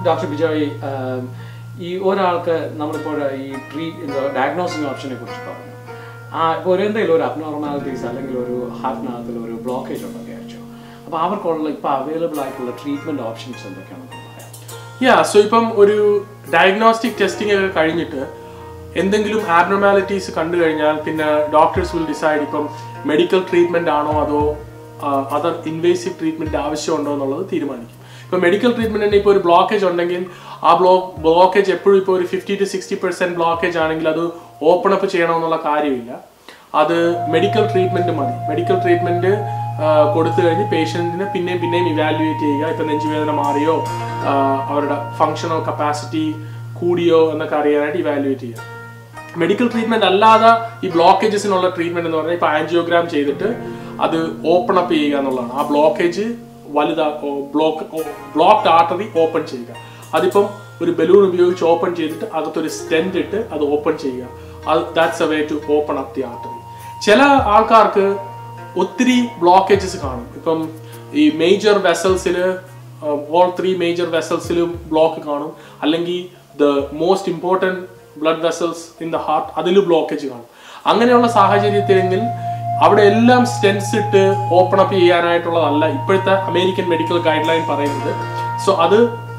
Doctor Bijoy ആം, ഈ ഒരാൾക്ക് നമ്മളിപ്പോൾ ഈ ട്രീ ഡയഗ്നോസിങ് ഓപ്ഷനെ കുറിച്ച് പറഞ്ഞു ആ ഇപ്പോൾ ഒരു എന്തെങ്കിലും ഒരു അബ്നോർമാലിറ്റീസ് അല്ലെങ്കിൽ ഒരു ഹാർട്ടിനകത്തിൽ ഒരു ബ്ലോക്കേജ് ഉണ്ടെന്ന് വിചാരിച്ചു അപ്പോൾ അവർക്കുള്ള ഇപ്പോൾ അവൈലബിൾ ആയിട്ടുള്ള ട്രീറ്റ്മെന്റ് ഓപ്ഷൻസ് എന്തൊക്കെയാണെന്ന് പറയാം യാ സോ ഇപ്പം ഒരു ഡയഗ്നോസ്റ്റിക് ടെസ്റ്റിംഗ് ഒക്കെ കഴിഞ്ഞിട്ട് എന്തെങ്കിലും ആബ്നോമാലിറ്റീസ് കണ്ടു കഴിഞ്ഞാൽ പിന്നെ ഡോക്ടേഴ്സ് വിൽ ഡിസൈഡ് ഇപ്പം മെഡിക്കൽ ട്രീറ്റ്മെന്റ് ആണോ അതോ അതർ ഇൻവേസീവ് ട്രീറ്റ്മെന്റ് ആവശ്യമുണ്ടോ എന്നുള്ളത് തീരുമാനിക്കും ഇപ്പൊ മെഡിക്കൽ ട്രീറ്റ്മെന്റിന് ഇപ്പോൾ ഒരു ബ്ലോക്കേജ് ഉണ്ടെങ്കിൽ ആ ബ്ലോ ബ്ലോക്കേജ് എപ്പോഴും ഇപ്പോൾ ഒരു fifty to sixty percent blockage ആണെങ്കിൽ അത് ഓപ്പൺ അപ്പ് ചെയ്യണമെന്നുള്ള കാര്യമില്ല അത് മെഡിക്കൽ ട്രീറ്റ്മെന്റ് മതി മെഡിക്കൽ ട്രീറ്റ്മെന്റ് കൊടുത്തു കഴിഞ്ഞ് പേഷ്യന്റിനെ പിന്നെയും പിന്നെയും ഇവാലുവേറ്റ് ചെയ്യുക ഇപ്പൊ നെഞ്ചുവേദന മാറിയോ ആ, അവരുടെ ഫങ്ഷണൽ കപ്പാസിറ്റി കൂടിയോ എന്നൊക്കെ അറിയാനായിട്ട് ഇവാലുവേറ്റ് ചെയ്യുക മെഡിക്കൽ ട്രീറ്റ്മെന്റ് അല്ലാതെ ഈ ബ്ലോക്കേജസിനുള്ള ട്രീറ്റ്മെന്റ് എന്ന് പറഞ്ഞാൽ ഇപ്പൊ ആൻജിയോഗ്രാം ചെയ്തിട്ട് അത് ഓപ്പൺ അപ്പ് ചെയ്യുക എന്നുള്ളതാണ് ആ ബ്ലോക്കേജ് വലുതാ ബ്ലോക്ക് ബ്ലോക്ക്ഡ് ആർട്ടറി ഓപ്പൺ ചെയ്യുക അതിപ്പം ഒരു ബലൂൺ ഉപയോഗിച്ച് ഓപ്പൺ ചെയ്തിട്ട് അകത്തൊരു സ്റ്റെൻഡ് ഇട്ട് അത് ഓപ്പൺ ചെയ്യുക അത് that's a way to open up the artery ചില ആൾക്കാർക്ക് ഒത്തിരി ബ്ലോക്കേജസ് കാണും ഇപ്പം ഈ മേജർ വെസൽസിൽ ഓൾ ത്രീ മേജർ വെസൽസിലും ബ്ലോക്ക് കാണും അല്ലെങ്കിൽ the most important blood vessels in the heart അതിൽ ബ്ലോക്കേജ് കാണും അങ്ങനെയുള്ള സാഹചര്യത്തിലെങ്കിൽ അവിടെ എല്ലാം സ്റ്റെൻസ് ഇട്ട് ഓപ്പൺ അപ്പ് ചെയ്യാനായിട്ടുള്ളതല്ല ഇപ്പോഴത്തെ അമേരിക്കൻ മെഡിക്കൽ ഗൈഡ് ലൈൻ പറയുന്നത് സോ അത്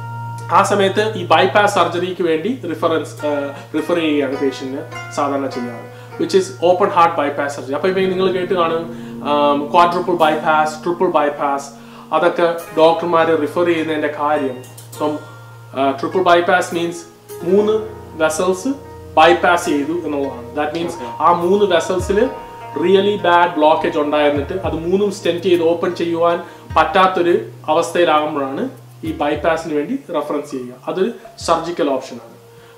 ആ സമയത്ത് ഈ ബൈപാസ് സർജറിക്ക് വേണ്ടി റിഫറൻസ് റിഫർ ചെയ്യുകയാണ് പേഷ്യന്റിന് സാധാരണ ചെയ്യാറ് which is open heart bypass surgery അപ്പൊ ഇപ്പൊ നിങ്ങൾ കേട്ട് കാണും ക്വാഡ്രപ്പിൾ ബൈപാസ് ട്രിപ്പിൾ ബൈപാസ് അതൊക്കെ ഡോക്ടർമാർ റിഫർ ചെയ്യുന്നതിന്റെ കാര്യം ഇപ്പം ട്രിപ്പിൾ ബൈപാസ് മീൻസ് മൂന്ന് വെസൽസ് ബൈപാസ് ചെയ്തു എന്നുള്ളതാണ് ദാറ്റ് മീൻസ് ആ മൂന്ന് വെസൽസിൽ റിയലി ബാഡ് ബ്ലോക്കേജ് ഉണ്ടായിരുന്നിട്ട് അത് മൂന്നും സ്റ്റെൻറ്റ് ചെയ്ത് ഓപ്പൺ ചെയ്യുവാൻ പറ്റാത്തൊരു അവസ്ഥയിലാകുമ്പോഴാണ് ഈ ബൈപാസിന് വേണ്ടി റെഫറൻസ് ചെയ്യുക അതൊരു സർജിക്കൽ ഓപ്ഷനാണ്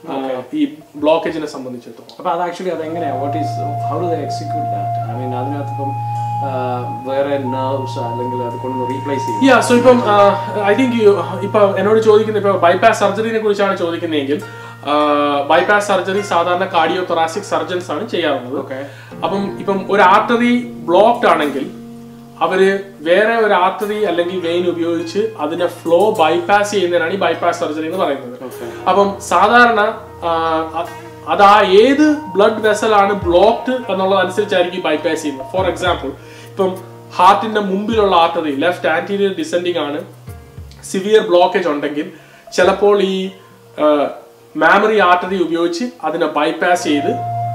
ഈ ബ്ലോക്കേജിനെ സംബന്ധിച്ചിടത്തോളം അപ്പോൾ അത് ആക്ച്വലി അതെങ്ങനെയാണ് what is how do the execute that I mean അതിനകത്ത് ഇപ്പം ആ, വേറെ നെർവ്സ് അല്ലെങ്കിൽ അത് കൊണ്ട് റീപ്ലേസ് ചെയ്യും യാ സോ ഇപ്പം ഐ തിങ്ക് ഇപ്പൊ എന്നോട് ചോദിക്കുന്ന ഇപ്പൊ ബൈപാസ് സർജറിനെ കുറിച്ചാണ് ചോദിക്കുന്നതെങ്കിൽ ബൈപാസ് സർജറി സാധാരണ കാർഡിയോ തൊറാസിക് സർജൻസ് ആണ് ചെയ്യാറുള്ളത് Okay. അപ്പം ഇപ്പം ഒരു ആർട്ടറി ബ്ലോക്ക്ഡ് ആണെങ്കിൽ അവര് വേറെ ഒരു ആർട്ടറി അല്ലെങ്കിൽ വെയിൻ ഉപയോഗിച്ച് അതിനെ ഫ്ലോ ബൈപാസ് ചെയ്യുന്നതിനാണ് ഈ ബൈപാസ് സർജറി എന്ന് പറയുന്നത് അപ്പം സാധാരണ ആ, അ- അത് ആ ഏത് ബ്ലഡ് വെസൽ ആണ് ബ്ലോക്ക്ഡ് എന്നുള്ളതനുസരിച്ചായിരിക്കും ബൈപാസ് ചെയ്യുന്നത് ഫോർ എക്സാമ്പിൾ ഇപ്പം ഹാർട്ടിന്റെ മുമ്പിലുള്ള ആർട്ടറി ലെഫ്റ്റ് ആന്റീരിയർ ഡിസെൻഡിങ് ആണ് സിവിയർ ബ്ലോക്കേജ് ഉണ്ടെങ്കിൽ ചിലപ്പോൾ ഈ മാമറി ആർട്ടറി ഉപയോഗിച്ച് അതിനെ ബൈപാസ് ചെയ്ത്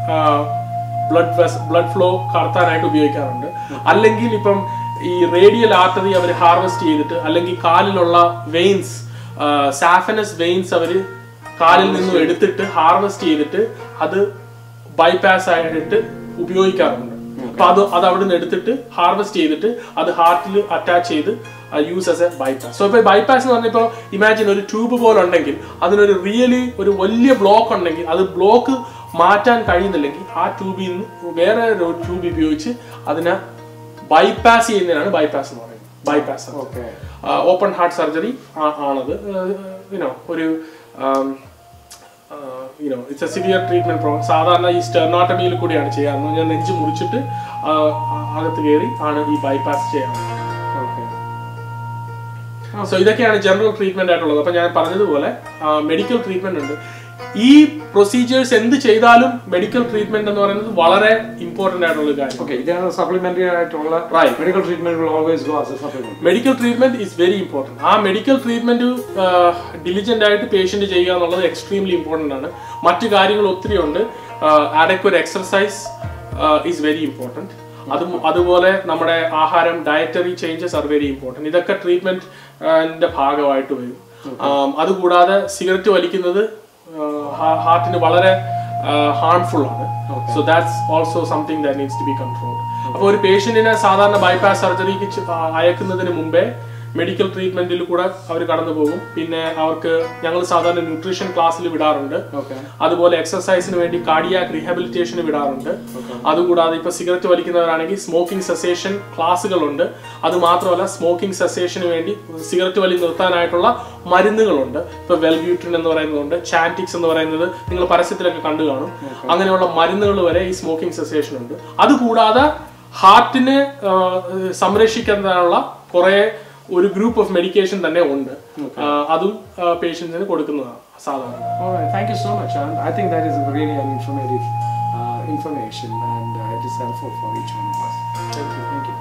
ബ്ലഡ് ബ്ലഡ് ഫ്ലോ കടത്താനായിട്ട് ഉപയോഗിക്കാറുണ്ട് അല്ലെങ്കിൽ ഇപ്പം ഈ റേഡിയൽ ആർട്ടറി അവർ ഹാർവെസ്റ്റ് ചെയ്തിട്ട് അല്ലെങ്കിൽ കാലിലുള്ള വെയിൻസ് സാഫനസ് വെയിൻസ് അവർ കാലിൽ നിന്നും എടുത്തിട്ട് ഹാർവെസ്റ്റ് ചെയ്തിട്ട് അത് ബൈപാസ് ആയിട്ട് ഉപയോഗിക്കാറുണ്ട് അപ്പൊ അത് അത് അവിടെ നിന്ന് എടുത്തിട്ട് ഹാർവെസ്റ്റ് ചെയ്തിട്ട് അത് ഹാർട്ടിൽ അറ്റാച്ച് ചെയ്ത് use as a bypass so ഇപ്പൊ ബൈപാസ് എന്ന് പറഞ്ഞപ്പോ ഇമാജിൻ ഒരു ട്യൂബ് പോലെ ഉണ്ടെങ്കിൽ അതിനൊരു റിയലി ഒരു വലിയ ബ്ലോക്ക് ഉണ്ടെങ്കിൽ അത് ബ്ലോക്ക് മാറ്റാൻ കഴിയുന്നില്ലെങ്കിൽ ആ ട്യൂബിൽ നിന്ന് വേറെ ഒരു ട്യൂബ് ഉപയോഗിച്ച് അതിനെ ബൈപാസ് ചെയ്യുന്നതിനാണ് ബൈപാസ് എന്ന് പറയുന്നത് bypass okay open heart surgery ആണത് യുനോ ഒരു you know it's a severe treatment program സാധാരണ ഈ സ്റ്റെർണോട്ടമിയിൽ കൂടിയാണ് ചെയ്യാറ് ഞാൻ നെഞ്ച് മുറിച്ചിട്ട് ആ, ആ, അകത്ത് കയറി ആണ് ഈ ബൈപാസ് ചെയ്യാറ് ഓക്കെ സോ ഇതൊക്കെയാണ് ജനറൽ ട്രീറ്റ്മെന്റ് ആയിട്ടുള്ളത് അപ്പൊ ഞാൻ പറഞ്ഞതുപോലെ മെഡിക്കൽ ട്രീറ്റ്മെന്റ് ഉണ്ട് ഈ പ്രൊസീജിയേഴ്സ് എന്ത് ചെയ്താലും മെഡിക്കൽ ട്രീറ്റ്മെന്റ് എന്ന് പറയുന്നത് വളരെ ഇമ്പോർട്ടന്റ് ആയിട്ടുള്ള ഒരു കാര്യം ഓക്കെ ഇതാണ് സപ്ലിമെന്ററി ആയിട്ടുള്ള Right. Medical treatment will always go as a supplement medical treatment is very important ആ മെഡിക്കൽ ട്രീറ്റ്മെന്റ് ഡിലിജന്റ് ആയിട്ട് പേഷ്യന്റ് ചെയ്യുക എന്നുള്ളത് എക്സ്ട്രീംലി ഇമ്പോർട്ടൻ്റ് ആണ് മറ്റു കാര്യങ്ങൾ ഒത്തിരി ഉണ്ട് adequate exercise is very important അതും അതുപോലെ നമ്മുടെ ആഹാരം dietary changes are very important ഇതൊക്കെ ട്രീറ്റ്മെന്റിന്റെ ഭാഗമായിട്ട് വരും Um, അതുകൂടാതെ സിഗരറ്റ് വലിക്കുന്നത് ഹാർട്ടിന് വളരെ ഹാർംഫുൾ ആണ് so that's also something that needs to be controlled അപ്പോൾ ഒരു പേഷ്യന്റിനെ സാധാരണ ബൈപാസ് സർജറിക്ക് ചെ- ആ, അയക്കുന്നതിന് മുമ്പേ മെഡിക്കൽ ട്രീറ്റ്മെന്റിൽ കൂടെ അവർ കടന്നു പോകും പിന്നെ അവർക്ക് ഞങ്ങൾ സാധാരണ ന്യൂട്രീഷൻ ക്ലാസ്സിൽ വിടാറുണ്ട് ഓക്കെ അതുപോലെ എക്സസൈസിന് വേണ്ടി കാർഡിയാക് റീഹാബിലിറ്റേഷന് വിടാറുണ്ട് അതുകൂടാതെ ഇപ്പൊ സിഗരറ്റ് വലിക്കുന്നവരാണെങ്കിൽ സ്മോക്കിംഗ് സെസേഷൻ ക്ലാസ്സുകളുണ്ട് അത് മാത്രമല്ല സ്മോക്കിംഗ് സെസേഷന് വേണ്ടി സിഗരറ്റ് വലി നിർത്താനായിട്ടുള്ള മരുന്നുകളുണ്ട് ഇപ്പൊ വെൽബ്യൂട്രിൻ എന്ന് പറയുന്നതുണ്ട് ചാന്റിക്സ് എന്ന് പറയുന്നത് നിങ്ങൾ പരസ്യത്തിലൊക്കെ കണ്ടു കാണും അങ്ങനെയുള്ള മരുന്നുകൾ വരെ ഈ സ്മോക്കിംഗ് സെസേഷൻ ഉണ്ട് അതുകൂടാതെ ഹാർട്ടിനെ സംരക്ഷിക്കുന്നതിനുള്ള കുറെ ഒരു ഗ്രൂപ്പ് ഓഫ് മെഡിക്കേഷൻ തന്നെ ഉണ്ട് ആ, അതും പേഷ്യൻസിന് കൊടുക്കുന്നതാണ് സാധാരണ All right, thank you so much. And I think that is really an informative uh, information and uh, it is helpful for each one of us. Thank you. Thank you.